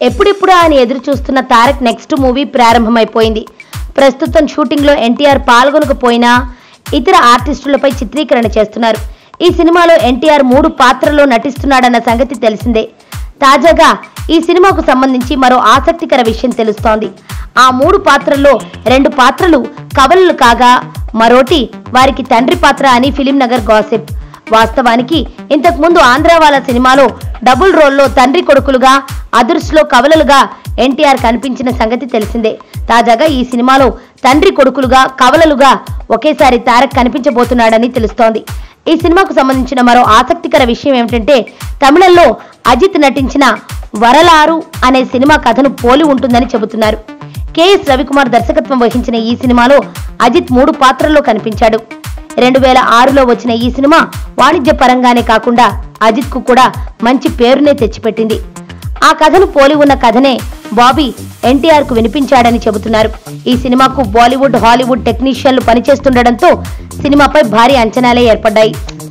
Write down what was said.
ఎప్పుడిప్పుడు ఆయన ఎదురు చూస్తున్న తారక్ నెక్స్ట్ మూవీ ప్రారంభమైపోయింది ప్రస్తుతం షూటింగ్లో ఎన్టీఆర్ పాల్గొనకపోయినా ఇతర ఆర్టిస్టులపై చిత్రీకరణ చేస్తున్నారు ఈ సినిమాలో ఎన్టీఆర్ మూడు పాత్రల్లో నటిస్తున్నాడన్న సంగతి తెలిసిందే తాజాగా ఈ సినిమాకు సంబంధించి మరో ఆసక్తికర విషయం తెలుస్తోంది ఆ మూడు పాత్రల్లో రెండు పాత్రలు కవలలు కాగా మరోటి వారికి తండ్రి పాత్ర అని ఫిలిం నగర్ గాసిప్ వాస్తవానికి ఇంతకు ముందు ఆంధ్రావాల సినిమాలో డబుల్ రోల్లో తండ్రి కొడుకులుగా అదుర్స్లో కవలలుగా ఎన్టీఆర్ కనిపించిన సంగతి తెలిసిందే తాజాగా ఈ సినిమాలో తండ్రి కొడుకులుగా కవలలుగా ఒకేసారి తారక్ కనిపించబోతున్నాడని తెలుస్తోంది ఈ సినిమాకు సంబంధించిన మరో ఆసక్తికర విషయం ఏమిటంటే తమిళంలో అజిత్ నటించిన వరలారు అనే సినిమా కథను పోలి ఉంటుందని చెబుతున్నారు కెఎస్ రవికుమార్ దర్శకత్వం వహించిన ఈ సినిమాలో అజిత్ మూడు పాత్రల్లో కనిపించాడు రెండు వేల ఆరులో వచ్చిన ఈ సినిమా వాణిజ్య పరంగానే కాకుండా అజిత్ కు కూడా మంచి పేరునే తెచ్చిపెట్టింది ఆ కథను పోలి ఉన్న కథనే బాబీ ఎన్టీఆర్ కు వినిపించాడని చెబుతున్నారు ఈ సినిమాకు బాలీవుడ్ హాలీవుడ్ టెక్నీషియన్లు పనిచేస్తుండటంతో సినిమాపై భారీ అంచనాలే ఏర్పడ్డాయి